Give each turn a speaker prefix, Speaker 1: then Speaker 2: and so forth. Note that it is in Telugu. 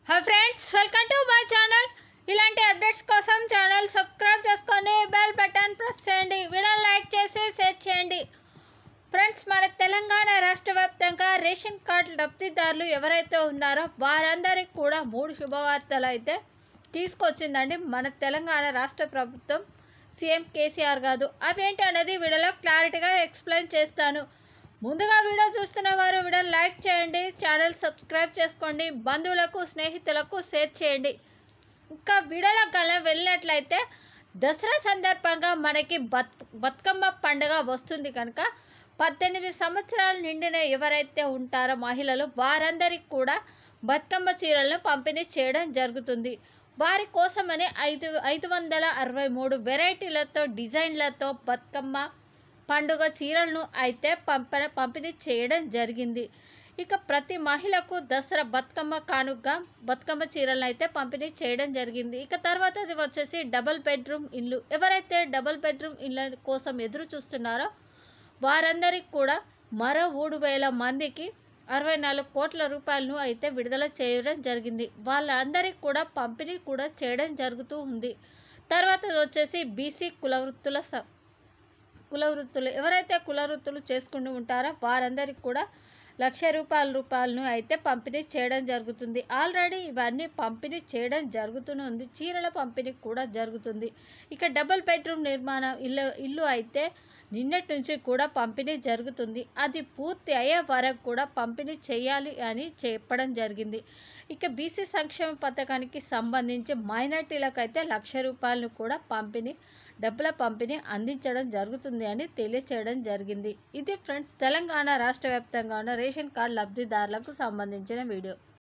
Speaker 1: hi friends welcome to my channel ఇలాంటి అప్డేట్స్ కోసం ఛానల్ సబ్స్క్రైబ్ చేసుకొని బెల్ బటన్ ప్రెస్ చేయండి వీడియో లైక్ చేసి షేర్ చేయండి ఫ్రెండ్స్ మన తెలంగాణ రాష్ట్ర వ్యాప్తంగా రేషన్ కార్డు లబ్ధిదారులు ఎవరైతే ఉన్నారో వారందరికీ కూడా మూడు శుభవార్తలు అయితే తీసుకొచ్చిందండి మన తెలంగాణ రాష్ట్ర ప్రభుత్వం సీఎం కేసీఆర్ కాదు అవేంటి అనేది వీడియోలో క్లారిటీగా ఎక్స్ప్లెయిన్ చేస్తాను ముందుగా వీడియో చూస్తున్న వారు వీడియో లైక్ చేయండి ఛానల్ సబ్స్క్రైబ్ చేసుకోండి బంధువులకు స్నేహితులకు షేర్ చేయండి ఇంకా వీడియోలో గల వెళ్ళినట్లయితే దసరా సందర్భంగా మనకి బత్ బతుకమ్మ పండుగ వస్తుంది కనుక పద్దెనిమిది సంవత్సరాలు నిండిన ఎవరైతే ఉంటారో మహిళలు వారందరికీ కూడా బతుకమ్మ చీరలను పంపిణీ చేయడం జరుగుతుంది వారి కోసమని ఐదు ఐదు వందల అరవై మూడు వెరైటీలతో డిజైన్లతో బతుకమ్మ పండుగ చీరలను అయితే పంప పంపిణీ చేయడం జరిగింది ఇక ప్రతి మహిళకు దసరా బతుకమ్మ కానుకగా బతుకమ్మ చీరలను అయితే పంపిణీ చేయడం జరిగింది ఇక తర్వాత అది వచ్చేసి డబుల్ బెడ్రూమ్ ఇల్లు ఎవరైతే డబుల్ బెడ్రూమ్ ఇళ్ళ కోసం ఎదురు చూస్తున్నారో వారందరికీ కూడా మరో మూడు వేల మందికి అరవై నాలుగు కోట్ల రూపాయలను అయితే విడుదల చేయడం జరిగింది వాళ్ళందరికీ కూడా పంపిణీ కూడా చేయడం జరుగుతూ ఉంది తర్వాత వచ్చేసి బీసీ కుల వృత్తుల స కుల వృత్తులు ఎవరైతే కుల వృత్తులు చేసుకుంటూ ఉంటారో వారందరికీ కూడా లక్ష రూపాయల రూపాయలను అయితే పంపిణీ చేయడం జరుగుతుంది ఆల్రెడీ ఇవన్నీ పంపిణీ చేయడం జరుగుతూనే ఉంది చీరల పంపిణీ కూడా జరుగుతుంది ఇక డబుల్ బెడ్రూమ్ నిర్మాణం ఇల్లు ఇల్లు అయితే నిన్నటి నుంచి కూడా పంపిణీ జరుగుతుంది అది పూర్తి అయ్యే వరకు కూడా పంపిణీ చేయాలి అని చెప్పడం జరిగింది ఇక బీసీ సంక్షేమ పథకానికి సంబంధించి మైనార్టీలకు అయితే లక్ష రూపాయలను కూడా పంపిణీ డబ్బుల పంపిణీ అందించడం జరుగుతుంది అని తెలియచేయడం జరిగింది ఇది ఫ్రెండ్స్ తెలంగాణ రాష్ట్ర వ్యాప్తంగా ఉన్న రేషన్ కార్డు లబ్ధిదారులకు సంబంధించిన వీడియో